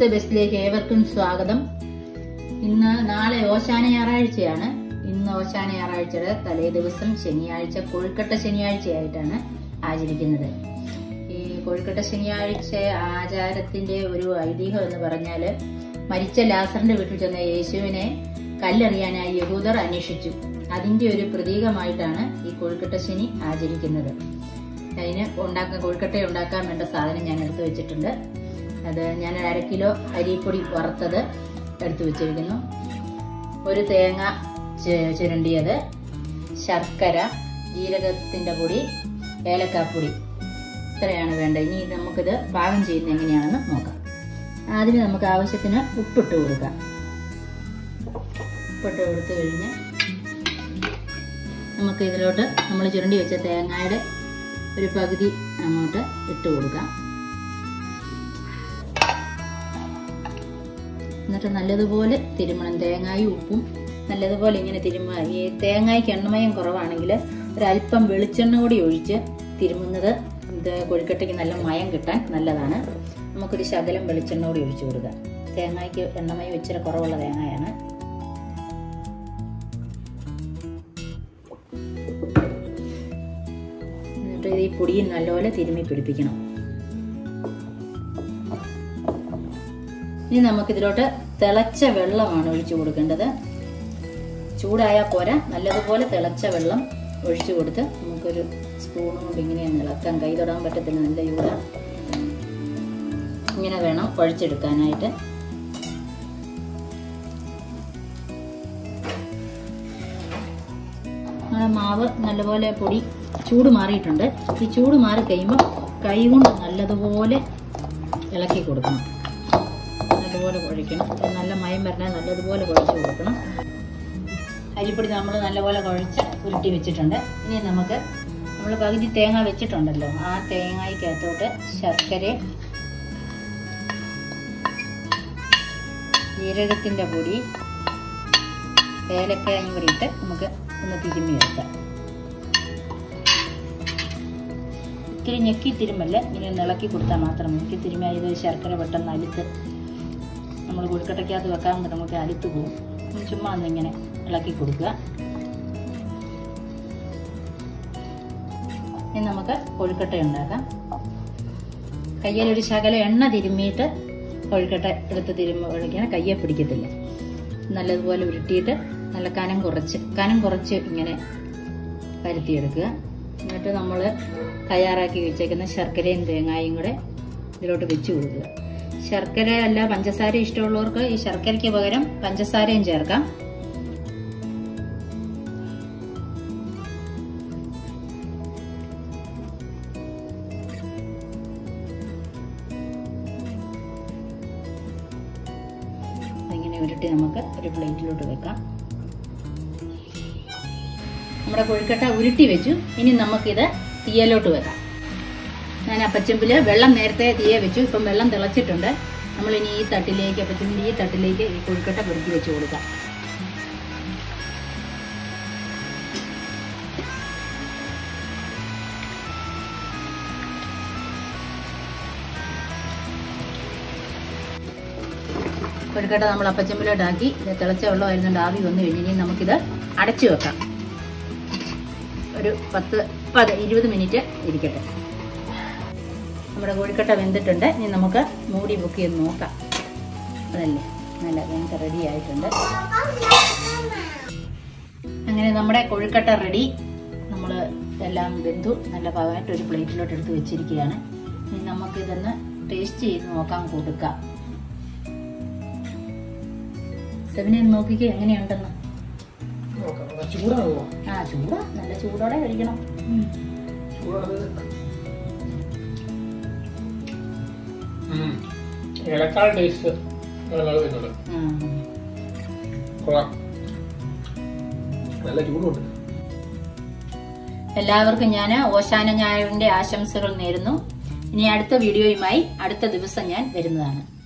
The ബെസ്റ്റിലേക്ക് ഏവർക്കും സ്വാഗതം ഇന്ന് നാളെ ഓശാന ഞായറാഴ്ചയാണ് ഇന്ന് ഓശാന ഞായറാഴ്ചയുടെ തലേ ദിവസം ശനിയാഴ്ച കൊഴുക്കട്ട ശനിയാഴ്ചയായിട്ടാണ് ആചരിക്കുന്നത് ഈ കൊഴുക്കട്ട ശനിയാഴ്ച ആചാരത്തിന്റെ ഒരു ഐതിഹ്യം എന്ന് പറഞ്ഞാല് മരിച്ച ലാസറിന്റെ വീട്ടിൽ ചെന്ന യേശുവിനെ കല്ലെറിയാനായി യഹൂദർ അന്വേഷിച്ചു അതിന്റെ ഒരു പ്രതീകമായിട്ടാണ് ഈ കൊഴുക്കട്ട ശനി ആചരിക്കുന്നത് അതിന് ഉണ്ടാക്കാൻ കൊഴുക്കട്ട ഉണ്ടാക്കാൻ വേണ്ട സാധനം ഞാൻ എടുത്തു വെച്ചിട്ടുണ്ട് അത് ഞാൻ അര കിലോ അരിപ്പൊടി വറുത്തത് എടുത്തു വെച്ചിരിക്കുന്നു ഒരു തേങ്ങ ചെ- ചുരണ്ടിയത് ശർക്കര ജീരകത്തിന്റെ പൊടി ഏലക്കാപ്പൊടി ഇത്രയാണ് വേണ്ടത് ഇനി നമുക്കിത് പാകം ചെയ്യുന്നത് എങ്ങനെയാണെന്ന് നോക്കാം ആദ്യം നമുക്ക് ആവശ്യത്തിന് ഉപ്പിട്ട് കൊടുക്കാം ഉപ്പിട്ട് കൊടുത്തു കഴിഞ്ഞ് നമുക്ക് ഇതിലോട്ട് നമ്മൾ ചുരണ്ടി വെച്ച തേങ്ങയുടെ ഒരു പകുതി അങ്ങോട്ട് ഇട്ട് കൊടുക്കാം എന്നിട്ട് നല്ലതുപോലെ തിരുമണം തേങ്ങായും ഉപ്പും നല്ലതുപോലെ ഇങ്ങനെ തിരുമ ഈ തേങ്ങയ്ക്ക് എണ്ണമയം കുറവാണെങ്കിൽ ഒരല്പം വെളിച്ചെണ്ണ കൂടി ഒഴിച്ച് തിരുമുന്നത് ഇത് കൊഴുക്കട്ടയ്ക്ക് നല്ല മയം കിട്ടാൻ നല്ലതാണ് നമുക്കൊരു ശകലം വെളിച്ചെണ്ണ കൂടി ഒഴിച്ചു കൊടുക്കാം തേങ്ങയ്ക്ക് എണ്ണമയം ഇച്ചിരി കുറവുള്ള തേങ്ങയാണ് എന്നിട്ട് ഇത് ഈ പൊടിയിൽ നല്ലപോലെ തിരുമ്മി പിടിപ്പിക്കണം ഇനി നമുക്കിതിലോട്ട് തിളച്ച വെള്ളമാണ് ഒഴിച്ചു കൊടുക്കേണ്ടത് ചൂടായ പോരാ നല്ലതുപോലെ തിളച്ച വെള്ളം ഒഴിച്ചു കൊടുത്ത് നമുക്കൊരു സ്പൂൺ കൊണ്ട് ഇങ്ങനെ ഒന്ന് ഇളക്കാൻ കൈ തൊടാൻ പറ്റത്തില്ല നല്ല ചൂട ഇങ്ങനെ വേണം കുഴച്ചെടുക്കാനായിട്ട് നമ്മുടെ മാവ് നല്ലപോലെ പൊടി ചൂട് മാറിയിട്ടുണ്ട് ഈ ചൂട് മാറി കഴിയുമ്പോൾ കൈ കൊണ്ട് നല്ലതുപോലെ ഇളക്കി കൊടുക്കണം നല്ലതുപോലെ കുഴയ്ക്കണം ഇത് നല്ല മയം വരണേ നല്ലതുപോലെ കുഴച്ച് കൊടുക്കണം അരിപ്പൊടി നമ്മൾ നല്ലപോലെ കുഴച്ച് ഉരുട്ടി വെച്ചിട്ടുണ്ട് ഇനി നമുക്ക് നമ്മൾ പകുതി തേങ്ങ വെച്ചിട്ടുണ്ടല്ലോ ആ തേങ്ങയ്ക്കകത്തോട്ട് ശർക്കര ജീരകത്തിൻ്റെ പൊടി ഏലക്കായും കൂടി ഇട്ട് നമുക്ക് ഒന്ന് തിരുമ്മി വെക്കാം ഇത്തിരി ഞെക്കി തിരുമല്ല ഇങ്ങനെ ഒന്ന് ഇളക്കി കൊടുത്താൽ മാത്രം ഞെക്കി തിരുമ്മി ഇത് ശർക്കര പെട്ടെന്ന് അലുത്ത് നമ്മൾ കൊഴുക്കട്ടയ്ക്കകത്ത് വെക്കാൻ നമുക്ക് അലുത്ത് പോകും ഒന്ന് ചുമ്മാ ഒന്ന് ഇങ്ങനെ ഇളക്കി കൊടുക്കുക ഇനി നമുക്ക് കൊഴുക്കട്ട ഉണ്ടാക്കാം കയ്യിൽ ഒരു ശകല എണ്ണ തിരുമ്മിയിട്ട് കൊഴുക്കട്ട എടുത്ത് തിരുമ്മ ഒഴിക്കാൻ കയ്യെ പിടിക്കത്തില്ല നല്ലതുപോലെ ഉരുട്ടിയിട്ട് നല്ല കനം കുറച്ച് കനം കുറച്ച് ഇങ്ങനെ പരത്തിയെടുക്കുക എന്നിട്ട് നമ്മൾ തയ്യാറാക്കി വെച്ചേക്കുന്ന ശർക്കരയും തേങ്ങായും കൂടെ ഇതിലോട്ട് വെച്ച് കൊടുക്കുക ശർക്കര അല്ല പഞ്ചസാര ഇഷ്ടമുള്ളവർക്ക് ഈ ശർക്കരയ്ക്ക് പകരം പഞ്ചസാരയും ചേർക്കാം ഇങ്ങനെ ഉരുട്ടി നമുക്ക് ഒരു പ്ലേറ്റിലോട്ട് വെക്കാം നമ്മുടെ കൊഴുക്കട്ട ഉരുട്ടി വെച്ചു ഇനി നമുക്കിത് തീയലോട്ട് വെക്കാം ഞാൻ അപ്പച്ചമ്പില് വെള്ളം നേരത്തെ തീയ വെച്ചു ഇപ്പം വെള്ളം തിളച്ചിട്ടുണ്ട് നമ്മൾ ഇനി ഈ തട്ടിലേക്ക് അപ്പച്ചമ്പിൽ ഈ തട്ടിലേക്ക് ഈ കൊഴുക്കട്ട പെറുക്കി വെച്ച് കൊടുക്കാം കൊഴുക്കട്ട നമ്മൾ അപ്പച്ചമ്പിലോട്ടാക്കി ഇത് തിളച്ച വെള്ളമായിരുന്നുണ്ട് ആവി വന്നു കഴിഞ്ഞ് ഇനി നമുക്കിത് അടച്ചു വെക്കാം ഒരു പത്ത് പത് ഇരുപത് മിനിറ്റ് ഇരിക്കട്ടെ നമ്മുടെ കോഴിക്കട്ട വെന്തിട്ടുണ്ട് ഇനി നമുക്ക് മൂടി പൊക്കി ഒന്ന് നോക്കാം അതല്ലേ നല്ല വെന്ത് റെഡി ആയിട്ടുണ്ട് അങ്ങനെ നമ്മുടെ കൊഴുക്കട്ട റെഡി നമ്മൾ എല്ലാം വെന്തു നല്ല പാകമായിട്ട് ഒരു പ്ലേറ്റിലോട്ട് എടുത്ത് വെച്ചിരിക്കുകയാണ് ഇനി നമുക്കിതൊന്ന് ടേസ്റ്റ് ചെയ്ത് നോക്കാൻ കൊടുക്കാം സെവനെ നോക്കിക്കേ എങ്ങനെയുണ്ടെന്ന് ചൂടാണോ ആ ചൂടാ നല്ല ചൂടോടെ കഴിക്കണം ഇലക്കാൾ ടേസ്റ്റ് വരുന്നുണ്ട് ആ. കൊള്ളാം നല്ല ചൂടുണ്ട് എല്ലാവർക്കും ഞാൻ ഓശാന ഞായറിന്റെ ആശംസകൾ നേരുന്നു ഇനി അടുത്ത വീഡിയോയുമായി അടുത്ത ദിവസം ഞാൻ വരുന്നതാണ്